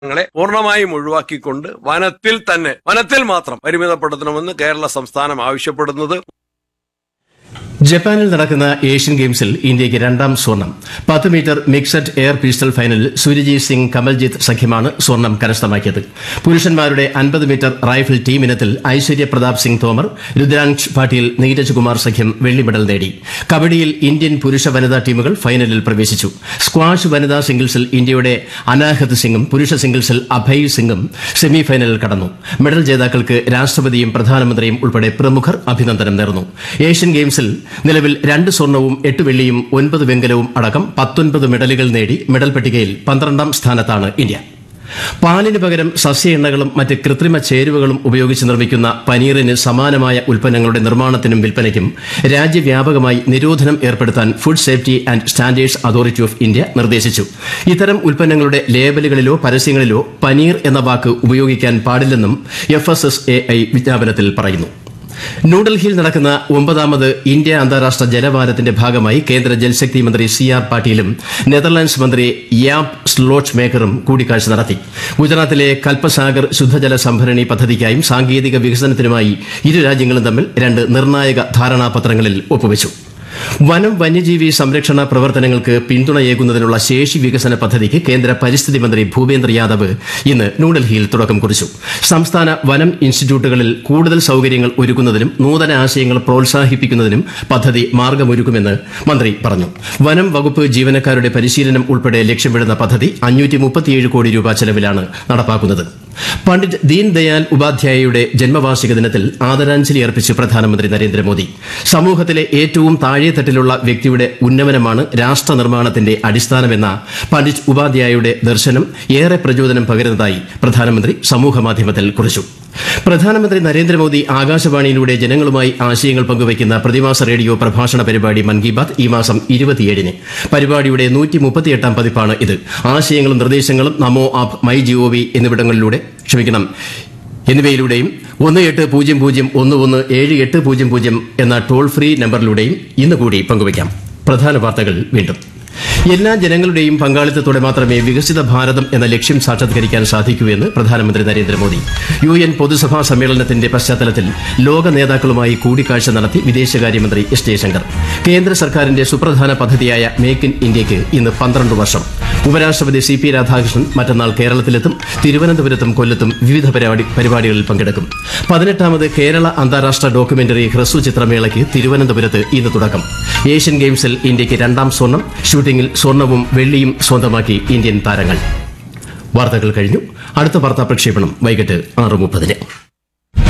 ങ്ങളെ പൂർണ്ണമായും ഒഴിവാക്കിക്കൊണ്ട് വനത്തിൽ തന്നെ വനത്തിൽ മാത്രം പരിമിതപ്പെടുത്തണമെന്ന് കേരള സംസ്ഥാനം ആവശ്യപ്പെടുന്നത് ജപ്പാനിൽ നടക്കുന്ന ഏഷ്യൻ ഗെയിംസിൽ ഇന്ത്യയ്ക്ക് രണ്ടാം സ്വർണം പത്ത് മീറ്റർ മിക്സഡ് എയർ പിസ്റ്റൾ ഫൈനലിൽ സുരജിത് സിംഗ് കമൽജിത്ത് സഖ്യമാണ് സ്വർണം കരസ്ഥമാക്കിയത് പുരുഷന്മാരുടെ അൻപത് മീറ്റർ റൈഫിൾ ടീം ഇനത്തിൽ ഐശ്വര്യ പ്രതാപ് സിംഗ് തോമർ രുദ്രാംശ് പാട്ടീൽ നീരജ് കുമാർ സഖ്യം വെള്ളി മെഡൽ നേടി കബഡിയിൽ ഇന്ത്യൻ പുരുഷ വനിതാ ടീമുകൾ ഫൈനലിൽ പ്രവേശിച്ചു സ്ക്വാഷ് വനിതാ സിംഗിൾസിൽ ഇന്ത്യയുടെ അനാഹത് സിംഗും പുരുഷ സിംഗിൾസിൽ അഭയ് സിംഗും സെമി ഫൈനലിൽ കടന്നു മെഡൽ ജേതാക്കൾക്ക് രാഷ്ട്രപതിയും പ്രധാനമന്ത്രിയും ഉൾപ്പെടെ പ്രമുഖർ അഭിനന്ദനം നേർന്നു ഏഷ്യൻ ഗെയിംസിൽ നിലവിൽ രണ്ട് സ്വർണവും എട്ട് വെള്ളിയും ഒൻപത് വെങ്കലവും അടക്കം പത്തൊൻപത് മെഡലുകൾ നേടി മെഡൽ പട്ടികയിൽ പന്ത്രണ്ടാം സ്ഥാനത്താണ് ഇന്ത്യ പാലിന് പകരം സസ്യ എണ്ണകളും മറ്റ് കൃത്രിമ ചേരുവകളും ഉപയോഗിച്ച് നിർമ്മിക്കുന്ന പനീറിന് സമാനമായ ഉൽപ്പന്നങ്ങളുടെ നിർമ്മാണത്തിനും വിൽപ്പനയ്ക്കും രാജ്യവ്യാപകമായി നിരോധനം ഏർപ്പെടുത്താൻ food safety and standards authority of India നിർദ്ദേശിച്ചു ഇത്തരം ഉൽപ്പന്നങ്ങളുടെ ലേബലുകളിലോ പരസ്യങ്ങളിലോ പനീർ എന്ന വാക്ക് ഉപയോഗിക്കാൻ പാടില്ലെന്നും F S S A I വിജ്ഞാപനത്തിൽ പറയുന്നു ന്യൂഡൽഹിയിൽ നടക്കുന്ന ഒമ്പതാമത് ഇന്ത്യ അന്താരാഷ്ട്ര ജലവാരത്തിന്റെ ഭാഗമായി കേന്ദ്ര ജൽശക്തി മന്ത്രി സി ആർ പാട്ടീലും നെതർലാൻഡ്സ് മന്ത്രി യാബ് സ്ലോട്ട് മേക്കറും കൂടിക്കാഴ്ച നടത്തി ഗുജറാത്തിലെ കൽപ്പസാഗർ ശുദ്ധജല സംഭരണി പദ്ധതിക്കായും സാങ്കേതിക വികസനത്തിനുമായി ഇരു രാജ്യങ്ങളും തമ്മിൽ രണ്ട് നിർണായക ധാരണാപത്രങ്ങളിൽ ഒപ്പുവച്ചു വനം വന്യജീവി സംരക്ഷണ പ്രവർത്തനങ്ങൾക്ക് പിന്തുണയേകുന്നതിനുള്ള ശേഷി വികസന പദ്ധതിക്ക് കേന്ദ്ര പരിസ്ഥിതി മന്ത്രി ഭൂപേന്ദ്ര യാദവ് ഇന്ന് ന്യൂഡൽഹിയിൽ തുടക്കം കുറിച്ചു സംസ്ഥാന വനം ഇൻസ്റ്റിറ്റ്യൂട്ടുകളിൽ കൂടുതൽ സൌകര്യങ്ങൾ ഒരുക്കുന്നതിനും നൂതന ആശയങ്ങൾ പ്രോത്സാഹിപ്പിക്കുന്നതിനും പദ്ധതി മാർഗമൊരുക്കുമെന്ന് മന്ത്രി പറഞ്ഞു വനം വകുപ്പ് ജീവനക്കാരുടെ പരിശീലനം ഉൾപ്പെടെ ലക്ഷ്യമിടുന്ന പദ്ധതി അഞ്ഞൂറ്റി മുപ്പത്തിയേഴ് കോടി രൂപ ചെലവിലാണ് നടപ്പാക്കുന്നത് പണ്ഡിറ്റ് ദീൻ ദയാൽ ഉപാധ്യായയുടെ ജന്മവാർഷിക ദിനത്തിൽ ആദരാഞ്ജലി അർപ്പിച്ച് പ്രധാനമന്ത്രി നരേന്ദ്രമോദി സമൂഹത്തിലെ ഏറ്റവും താഴെത്തട്ടിലുള്ള വ്യക്തിയുടെ ഉന്നമനമാണ് രാഷ്ട്ര നിർമ്മാണത്തിന്റെ അടിസ്ഥാനമെന്ന പണ്ഡിറ്റ് ഉപാധ്യായയുടെ ദർശനം ഏറെ പ്രചോദനം പകരുന്നതായി പ്രധാനമന്ത്രി സമൂഹമാധ്യമത്തിൽ കുറിച്ചു പ്രധാനമന്ത്രി നരേന്ദ്രമോദി ആകാശവാണിയിലൂടെ ജനങ്ങളുമായി ആശയങ്ങൾ പങ്കുവയ്ക്കുന്ന പ്രതിമാസ റേഡിയോ പ്രഭാഷണ പരിപാടി മൻ കി ബാത് ഈ മാസം ഇരുപത്തിയേഴിന് പരിപാടിയുടെ നൂറ്റി മുപ്പത്തിയെട്ടാം പതിപ്പാണ് ഇത് ആശയങ്ങളും നിർദ്ദേശങ്ങളും നമോ ആപ്പ് മൈ ജിഒവി എന്നിവിടങ്ങളിലൂടെ ക്ഷമിക്കണം എന്നിവയിലൂടെയും ഒന്ന് എട്ട് പൂജ്യം പൂജ്യം ഒന്ന് ഒന്ന് ഏഴ് എട്ട് പൂജ്യം പൂജ്യം എന്ന ടോൾ ഫ്രീ നമ്പറിലൂടെയും ഇന്ന് കൂടി പങ്കുവയ്ക്കാം പ്രധാന വാർത്തകൾ വീണ്ടും എല്ലാ ജനങ്ങളുടെയും പങ്കാളിത്തത്തോടെ മാത്രമേ വികസിത ഭാരതം എന്ന ലക്ഷ്യം സാക്ഷാത്കരിക്കാൻ സാധിക്കൂ എന്ന് പ്രധാനമന്ത്രി നരേന്ദ്രമോദി യു എൻ പൊതുസഭാ സമ്മേളനത്തിന്റെ പശ്ചാത്തലത്തിൽ ലോക നേതാക്കളുമായി കൂടിക്കാഴ്ച നടത്തി വിദേശകാര്യമന്ത്രി എസ് ജയശങ്കർ കേന്ദ്ര സർക്കാരിന്റെ സുപ്രധാന പദ്ധതിയായ മേക്ക് ഇൻ ഇന്ത്യയ്ക്ക് ഇന്ന് പന്ത്രണ്ട് വർഷം ഉപരാഷ്ട്രപതി സി പി രാധാകൃഷ്ണൻ മറ്റന്നാൾ കേരളത്തിലെത്തും തിരുവനന്തപുരത്തും കൊല്ലത്തും വിവിധ പരിപാടി പരിപാടികളിൽ പങ്കെടുക്കും പതിനെട്ടാമത് കേരള അന്താരാഷ്ട്ര ഡോക്യുമെന്ററി ഹ്രസ്വ ചിത്രമേളയ്ക്ക് തിരുവനന്തപുരത്ത് ഇന്ന് തുടക്കം ഏഷ്യൻ ഗെയിംസിൽ ഇന്ത്യയ്ക്ക് രണ്ടാം സ്വർണം ഷൂട്ടിംഗിൽ സ്വർണവും വെള്ളിയും സ്വന്തമാക്കി ഇന്ത്യൻ താരങ്ങൾ വാർത്തകൾ കഴിഞ്ഞു അടുത്ത വാർത്താ പ്രക്ഷേപണം വൈകിട്ട് ആറ് മുപ്പതിന്